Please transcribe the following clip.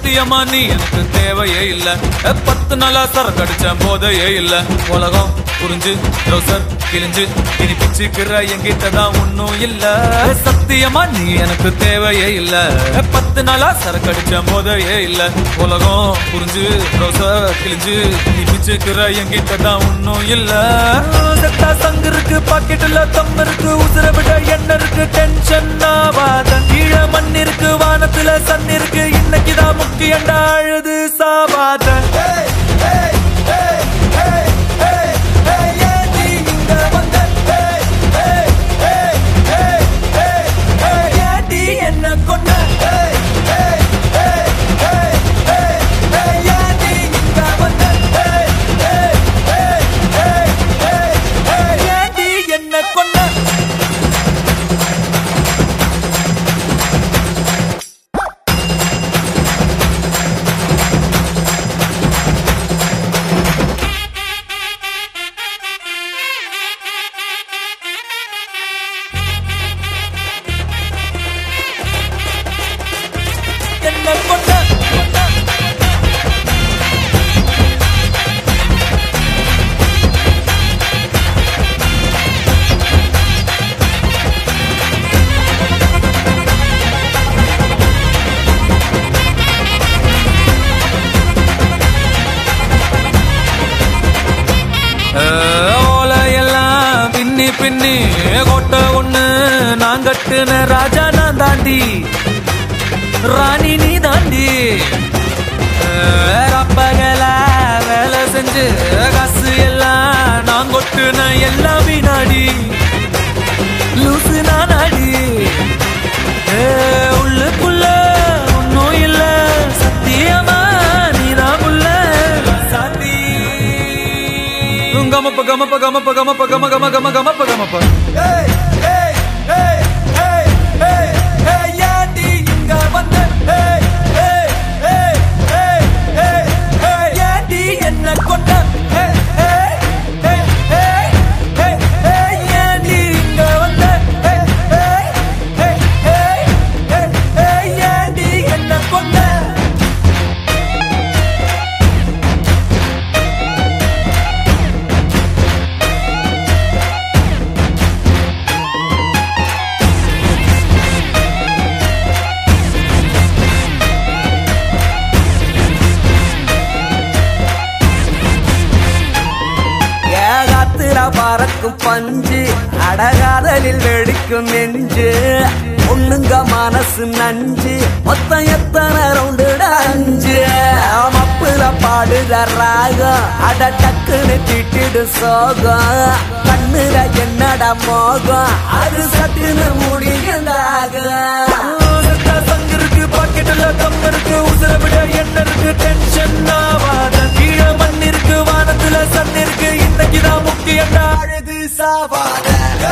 சத்தியமா நீ எனக்கு தேவையே இல்ல ஏ, பத்து நாளா சரக்கு அடிச்ச போதையே இல்ல உலகம் புரிஞ்சு ரோசர் கிழிஞ்சு இனி பிச்சுக்கிற என்கிட்ட தான் ஒன்னும் இல்ல ஏ, சத்தியமா நீ எனக்கு தேவையே இல்ல ஏ, பத்து நாளா சரக்கு அடிச்ச போதையே இல்ல உலகம் புரிஞ்சு ரோசர் கிழிஞ்சு இனி பிச்சுக்கிற என்கிட்ட தான் ஒன்னும் இல்ல செத்தா சங்கு இருக்கு பாக்கெட்டுல தம் இருக்கு உசுர விட என்ன இருக்கு டென்ஷன் ஆவாத கீழ மண் இருக்கு வானத்துல சன் இருக்கு இன்னைக்குதான் முக்கியண்டா அழுது சாவாத என்ன கொண்ட என்ன கொண்ட என்ன கொண்ட ஓலையெல்லாம் பின்னி பின்னி கோட்டை ஒண்ணு நான் கட்டுன ராஜா நான் தாண்டி ராணி நீ தாண்டி ரப்பகல வேலை செஞ்சு காசு எல்லாம் நான் கொட்டுன எல்லாம் வினாடி லூசு நானாடி ஏ, உள்ளுக்குள்ள ஒன்னும் இல்ல சத்தியமா நீதான் உள்ள சாத்தி கமப்ப கமப்ப கமப்ப கமப்ப கம கம கம கமப்ப கமப்ப என்ன கொண்ட ஏண்டி இங்க வந்த ஏண்டி என்ன கொண்ட ஏகாத்திர பறக்கும் பஞ்சு அடகாதலில் வெடிக்கும் நெஞ்சு ஒண்ணுங்க மனசு நஞ்சு மொத்தம் எத்தனை ரவுண்டுட அஞ்சு மப்புல பாடுற ராகம் அட டக்குன்னு திட்டிடு சோகம் கண்ணுல என்னட மோகம் அது சட்டுன்னு முடியுண்டாகும் செத்தா சங்கு இருக்கு பாக்கெட்டுல கம் இருக்கு உசுர விட என்ன இருக்கு டென்ஷன் ஆவாத கீழ மண் இருக்கு வானத்துல சன் இருக்கு இன்னைக்குதான் முக்கியண்டா அழுது சாவாத